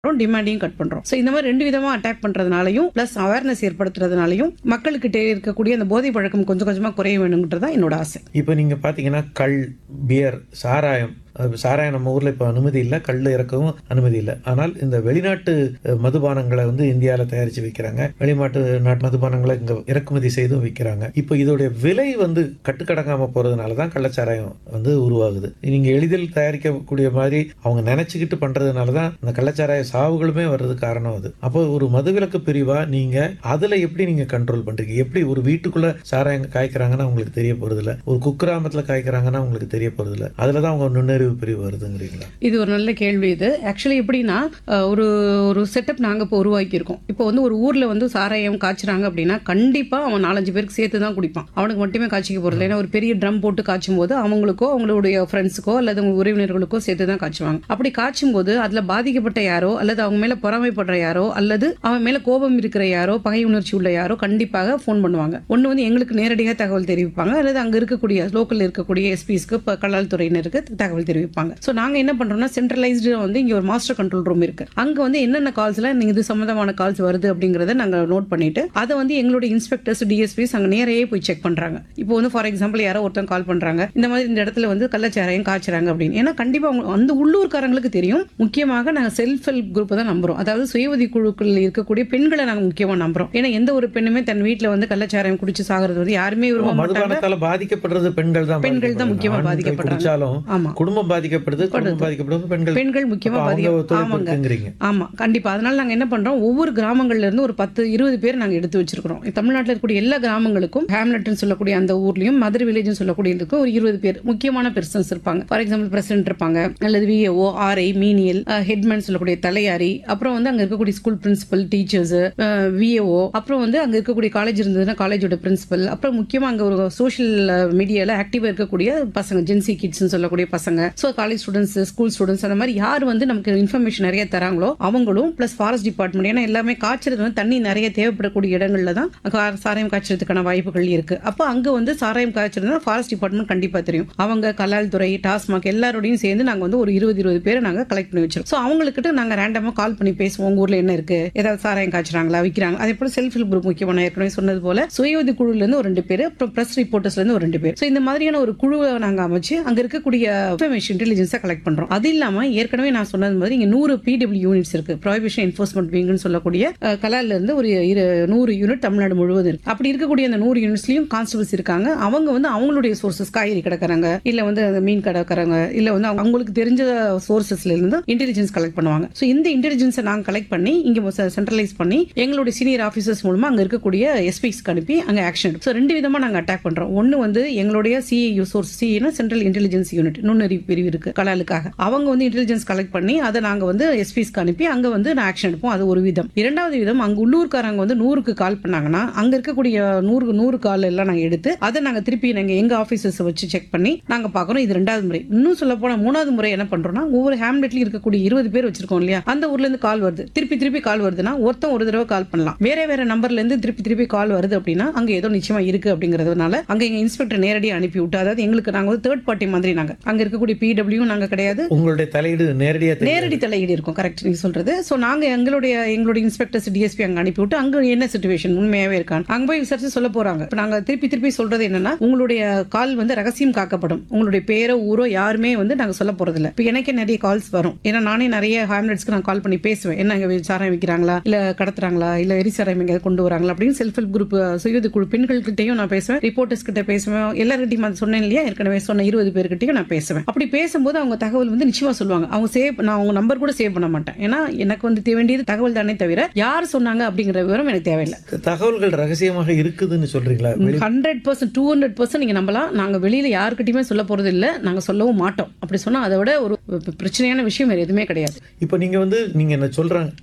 டிமாண்டையும் cut பண்றோம் so இந்த மாதிரி ரெண்டு விதமா அட்டாக் பண்றதுனாலையும் பிளஸ் அவேர்னஸ் ஏற்படுத்துறதுனாலையும் மக்களுக்கிட்ட இருக்கக்கூடிய அந்த போதை பழக்கம் கொஞ்சம் கொஞ்சமா குறைய வேணுங்கிறது தான் என்னோட ஆசை இப்போ நீங்க பாத்தீங்கன்னா கள் பியர் சாராயம் அது சாராயம் நம்ம ஊர்ல இப்போ அனுமதி இல்லை கல் இறக்கவும் அனுமதி இல்லை ஆனால் இந்த வெளிநாட்டு அஹ், மதுபானங்களை வந்து இந்தியாவில் தயாரிச்சு விற்கிறாங்க வெளிநாட்டு நாட்டு மதுபானங்களை இங்க இறக்குமதி செய்தும் விற்கிறாங்க இப்போ இதோடைய விலை வந்து கட்டுக்கடங்காம போறதுனால தான் கள்ளச்சாராயம் வந்து உருவாகுது நீங்க எளிதில் தயாரிக்கக்கூடிய மாதிரி அவங்க நினைச்சுக்கிட்டு பண்றதுனால தான் இந்த கள்ளச்சாராய சாவுகளுமே வர்றது காரணம் அது அப்போ ஒரு மதுவிலக்கு பிரிவா நீங்க அதுல எப்படி நீங்க கண்ட்ரோல் பண்றீங்க எப்படி ஒரு வீட்டுக்குள்ள சாராயம் காய்க்கிறாங்கன்னா உங்களுக்கு தெரிய போறது இல்ல ஒரு குக்கிராமத்துல காய்க்கிறாங்கன்னா உங்களுக்கு தெரிய போறது இல்ல அதுலதான் அவங்க நுண்ணறிவு பிரிவு வருதுங்கிறீங்களா இது ஒரு நல்ல கேள்வி இது ஆக்சுவலி எப்படின்னா அஹ், ஒரு ஒரு செட்டப் நாங்கள் இப்போ உருவாக்கியிருக்கோம் இப்போ வந்து ஒரு ஊரில் வந்து சாராயம் காய்ச்சுறாங்க அப்படின்னா கண்டிப்பாக அவன் நாலஞ்சு பேருக்கு சேர்த்து தான் குடிப்பான் அவனுக்கு மட்டுமே காய்ச்சிக்க போகிறது ஏன்னா ஒரு பெரிய ட்ரம் போட்டு காய்ச்சும் போது அவங்களுக்கோ அவங்களுடைய ஃப்ரெண்ட்ஸுக்கோ அல்லது அவங்க உறவினர்களுக்கோ சேர்த்து தான் காய்ச்சுவாங்க அப்படி காய்ச்சும் போது அதில் பாதிக்கப்பட்ட யாரோ அல்லது அவங்க மேலே பொறாமைப்படுற யாரோ அல்லது அவன் மேலே கோபம் இருக்கிற யாரோ பகை உணர்ச்சி உள்ள யாரோ கண்டிப்பாக ஃபோன் பண்ணுவாங்க ஒன்று வந்து எங்களுக்கு நேரடியாக தகவல் தெரிவிப்பாங்க அல்லது அங்கே இருக்கக்கூடிய லோக்கலில் இருக்கக்கூடிய எஸ்பிஸ்க்கு இப்போ கலால் துறையினருக்கு தகவல் தெரிவிப்பாங்க ஸோ நாங்கள் என்ன பண்ணுறோம்னா சென்ட்ரலைஸ்டு வந்து இங்கே ஒரு மாஸ்டர் கண்ட்ரோல் ரூம் இருக்கு அங்கே வந்து என்னென்ன கால்ஸ்லாம் நீங்கள் இது சம்மந்தமான கால்ஸ் வருது அப்படிங்கிறத நாங்கள் நோட் பண்ணிட்டு அதை வந்து எங்களுடைய இன்ஸ்பெக்டர்ஸ் டிஎஸ்பிஸ் அங்கே நேரையே போய் செக் பண்ணுறாங்க இப்போ வந்து ஃபார் எக்ஸாம்பிள் யாரோ ஒருத்தன் கால் பண்ணுறாங்க இந்த மாதிரி இந்த இடத்துல வந்து கள்ளச்சாராயம் காய்ச்சறாங்க அப்படின்னு ஏன்னா கண்டிப்பாக அவங்க அந்த உள்ளூர்காரங்களுக்கு தெரியும் முக்கியமாக நாங்கள் செல்ஃப் ஹெல்ப் குரூப் தான் நம்புறோம் அதாவது சுய உதவி குழுக்கள் இருக்கக்கூடிய பெண்களை நாங்கள் முக்கியமாக நம்புறோம் ஏன்னா எந்த ஒரு பெண்ணுமே தன் வீட்டில் வந்து கள்ளச்சாராயம் குடிச்சு சாகிறது வந்து யாருமே விரும்ப மாட்டாங்க மதுபானத்தால பாதிக்கப்படுறது பெண்கள் தான் பெண்கள் தான் முக்கியமா ஆண்கள் பாதிக்கப்படுறாங்க. குடிச்சாலும் ஆமா குடும்பம் பாதிக்கப்படுது குடும்பம் பாதிக்கப்படுறது பெண்கள் பெண்கள் முக்கியமா அப்ப அவங்க பாதிக்க ஒத்துழைப்பு ஆமாங்க இருக்குங்கிறீங்க ஆமா கண்டிப்பா அதனால நாங்க என்ன பண்றோம் ஒவ்வொரு கிராமங்கள்ல இருந்து ஒரு பத்து இருபது பேர் நாங்க எடுத்து வச்சிருக்கிறோம் தமிழ்நாட்டில் இருக்கக்கூடிய எல்லா கிராமங்களுக்கும் ஹேம்லெட்னு சொல்லக்கூடிய அந்த ஊர்லயும் மதுரை வில்லேஜ்னு சொல்லக்கூடிய இதுக்கும் ஒரு இருபது பேர் முக்கியமான பெர்சன்ஸ் இருப்பாங்க ஃபார் எக்ஸாம்பிள் பிரசிடென்ட் இருப்பாங்க அல்லது விஏஓ ஆர்ஐ மீனியல் ஹெட்மேன் சொல்லக்கூடிய தலையாரி அப்புறம் வந்து அங்க இருக்கக்கூடிய ஸ்கூல் பிரின்சிபல் டீச்சர்ஸ் விஏஓ அப்புறம் வந்து அங்க இருக்கக்கூடிய காலேஜ் இருந்ததுன்னா காலேஜோட பிரின்சிபல் அப்புறம் முக்கியமா அங்க ஒரு சோஷியல் மீடியால ஆக்டிவா இருக்கக்கூடிய பசங்க ஜென்சி கிட்ஸ்னு சொல்லக்கூடிய பசங்க so college students school students அந்த மாதிரி யார் வந்து நமக்கு இன்ஃபர்மேஷன் நிறைய தராங்களோ அவங்களும் ப்ளஸ் ஃபாரஸ்ட் டிபார்ட்மெண்ட் ஏன்னா எல்லாமே காய்ச்சறது வந்து தண்ணி நிறைய தேவைப்படக்கூடிய இடங்கள்ல தான் கா- சாராயம் காய்ச்சறதுக்கான வாய்ப்புகள் இருக்கு அப்போ அங்க வந்து சாராயம் காய்ச்சறதுனா ஃபாரஸ்ட் டிபார்ட்மெண்ட் கண்டிப்பா தெரியும் அவங்க கலால் துறை டாஸ்மாக் எல்லாரோடையும் சேர்ந்து நாங்க வந்து ஒரு இருபது இருபது பேரை நாங்க கலெக்ட் பண்ணி வச்சிருக்கோம் ஸோ அவங்களுக்கிட்ட நாங்க ரேண்டமா கால் பண்ணி பேசுவோம் உங்க ஊர்ல என்ன இருக்கு ஏதாவது சாராயம் காய்ச்சறாங்களா விற்கிறாங்க அதே போல செல்ஃப் ஹெல்ப் குரூப் முக்கியமான நான் ஏற்கனவே சொன்னது போல சுய உதவி குழுல இருந்து ஒரு ரெண்டு பேர் அப்புறம் பிரஸ் ரிப்போர்ட்டர்ஸ்ல இருந்து ஒரு ரெண்டு பேர் ஸோ இந்த மாதிரியான ஒரு குழுவை நாங்க அமைச்சு அங்க இருக்கக்கூடிய இன்ஃபர்மேஷன் இன்டெலிஜென்ஸை கலெக்ட் பண்றோம் அது இல்லாம ஏற்கனவே நான் சொன்னது மாதிரி இங்க நூறு பிடபிள்யூ யூனிட்ஸ் இருக்கு ப்ராஹிபிஷன் என்ஃபோர்ஸ்மெண்ட் விங்னு சொல்லக்கூடிய அஹ், கலால்ல இருந்து ஒரு இரு- நூறு யூனிட் தமிழ்நாடு முழுவதும் இருக்கு அப்படி இருக்கக்கூடிய அந்த நூறு யூனிட்ஸ்லயும் கான்ஸ்டபிள்ஸ் இருக்காங்க அவங்க வந்து அவங்களுடைய சோர்சஸ் காய்கறி கிடக்குறாங்க இல்ல வந்து அந்த மீன் கிடக்குறாங்க இல்ல வந்து அவங்க- அவங்களுக்கு தெரிஞ்ச சோர்சஸ்ல இருந்து இன்டெலிஜென்ஸ் கலெக்ட் பண்ணுவாங்க ஸோ இந்த இன்டெலிஜென்ஸை நாங்க கலெக்ட் பண்ணி இங்க சென்ட்ரலைஸ் பண்ணி எங்களுடைய சீனியர் ஆஃபீஸர்ஸ் மூலமா அங்க இருக்கக்கூடிய எஸ்பிஸ்க்கு அனுப்பி அங்க ஆக்ஷன் ஸோ ரெண்டு விதமா நாங்க அட்டாக் பண்றோம் ஒன்னு வந்து எங்களுடைய சிஏயு சோர்ஸ் சிஏனா சென்ட்ரல் இன்டெலிஜென்ஸ் யூனிட் நுண்ணறிவு பிரிவு இருக்கு கலாலுக்காக அவங்க வந்து இன்டெலிஜென்ஸ் கலெக்ட் பண்ணி அதை நாங்க வந்து எஸ்பிஸ்க்கு அனுப்பி அங்க வந்து நான் ஆக்ஷன் எடுப்போம் அது ஒரு விதம் இரண்டாவது விதம் அங்க உள்ளூர்காரங்க வந்து நூறுக்கு கால் பண்ணாங்கன்னா அங்க இருக்கக்கூடிய நூறு நூறு கால் எல்லாம் நாங்க எடுத்து அதை நாங்க திருப்பி நாங்க எங்க ஆபீசர்ஸ் வச்சு செக் பண்ணி நாங்க பாக்குறோம் இது ரெண்டாவது முறை இன்னும் சொல்ல போனா மூணாவது முறை என்ன பண்றோம்னா ஒவ்வொரு ஹேம்லெட்லயும் இருக்கக்கூடிய இருபது பேர் வச்சிருக்கோம் இல்லையா அந்த ஊர்ல இருந்து கால் வருது திருப்பி திருப்பி கால் வருதுன்னா ஒருத்தன் ஒரு தடவை கால் பண்ணலாம் வேற வேற நம்பர்ல இருந்து திருப்பி திருப்பி கால் வருது அப்படின்னா அங்க ஏதோ நிச்சயமா இருக்கு அப்படிங்கறதுனால அங்க எங்க இன்ஸ்பெக்டர் நேரடியாக அனுப்பி விட்டு அதாவது எங்களுக்கு நாங்க வந்து தேர்ட் பார்ட்டி மாதிரி நாங்க அங்க இருக்கக்கூடிய பிடபிள்யூ நாங்க கிடையாது உங்களுடைய தலையீடு நேரடியா தெரியாது. நேரடி தலையீடு இருக்கும் கரெக்ட் நீங்க சொல்றது சோ நாங்க எங்களுடைய எங்களுடைய இன்ஸ்பெக்டர்ஸ் டிஎஸ்பி அங்க அனுப்பி விட்டு அங்க என்ன சுச்சுவேஷன் உண்மையாவே இருக்கான் அங்க போய் விசாரிச்சு சொல்ல போறாங்க இப்ப நாங்க திருப்பி திருப்பி சொல்றது என்னன்னா உங்களுடைய கால் வந்து ரகசியம் காக்கப்படும் உங்களுடைய பேரோ ஊரோ யாருமே வந்து நாங்க சொல்ல போறது இல்ல இப்ப எனக்கே நிறைய கால்ஸ் வரும் ஏன்னா நானே நிறைய ஹேம்லெட்ஸ்க்கு நான் கால் பண்ணி பேசுவேன் என்ன இங்க சாராயம் விற்கிறாங்களா இல்ல கடத்துறாங்களா இல்ல எரிசாராயம் எங்க கொண்டு வராங்களா அப்படின்னு செல்ஃப் ஹெல்ப் குரூப் சுயது குழு பெண்கள்கிட்டயும் நான் பேசுவேன் ரிப்போர்ட்டர்ஸ் கிட்ட பேசுவேன் எல்லார்கிட்டையும் அது சொன்னேன் இல்லையா ஏற்கனவே சொன்ன இருபது பேர்கிட்டயும் நான் பேசுவேன் அப்படி பேசும்போது அவங்க தகவல் வந்து நிச்சயமா சொல்லுவாங்க அவங்க சேவ் நான் அவங்க நம்பர் கூட சேவ் பண்ண மாட்டேன் ஏன்னா எனக்கு வந்து தே- வேண்டியது தகவல் தானே தவிர யார் சொன்னாங்க அப்படிங்கிற விவரம் எனக்கு தேவையில்லை தகவல்கள் ரகசியமாக இருக்குதுன்னு சொல்றீங்களா வெளி- hundred percent two hundred percent நீங்க நம்பலாம் நாங்க வெளியில யாருக்கிட்டயுமே சொல்ல போறது இல்ல நாங்க சொல்லவும் மாட்டோம் அப்படி சொன்னா அதை விட ஒரு பிரச்சனையான விஷயம் வேற எதுவுமே கிடையாது இப்போ நீங்க வந்து நீங்க என்ன சொல்றாங்க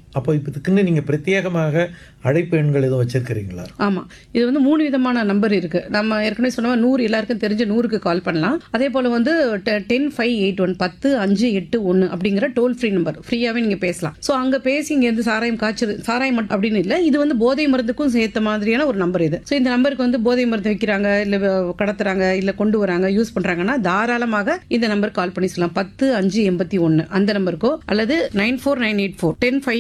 அப்போ இப்போ இதுக்குன்னு நீங்கள் பிரத்யேகமாக அழைப்பு எண்கள் எதுவும் வச்சிருக்கிறீங்களா ஆமா இது வந்து மூணு விதமான நம்பர் இருக்கு நம்ம ஏற்கனவே சொன்ன மாதிரி நூறு எல்லாருக்கும் தெரிஞ்ச நூறுக்கு கால் பண்ணலாம் அதே போல வந்து டென் ஃபைவ் எயிட் ஒன் பத்து அஞ்சு எட்டு ஒன்று அப்படிங்கிற டோல் ஃப்ரீ நம்பர் ஃப்ரீயாவே நீங்க பேசலாம் ஸோ அங்க பேசி இங்க இருந்து சாராயம் காய்ச்சல் சாராயம் மட்டும் அப்படின்னு இல்லை இது வந்து போதை மருந்துக்கும் சேர்த்த மாதிரியான ஒரு நம்பர் இது ஸோ இந்த நம்பருக்கு வந்து போதை மருந்து வைக்கிறாங்க இல்ல வ- கடத்துறாங்க இல்ல கொண்டு வராங்க யூஸ் பண்றாங்கன்னா தாராளமாக இந்த நம்பர் கால் பண்ணி சொல்லலாம் பத்து அஞ்சு எண்பத்தி ஒன்று அந்த நம்பருக்கோ அல்லது nine four nine eight four ten five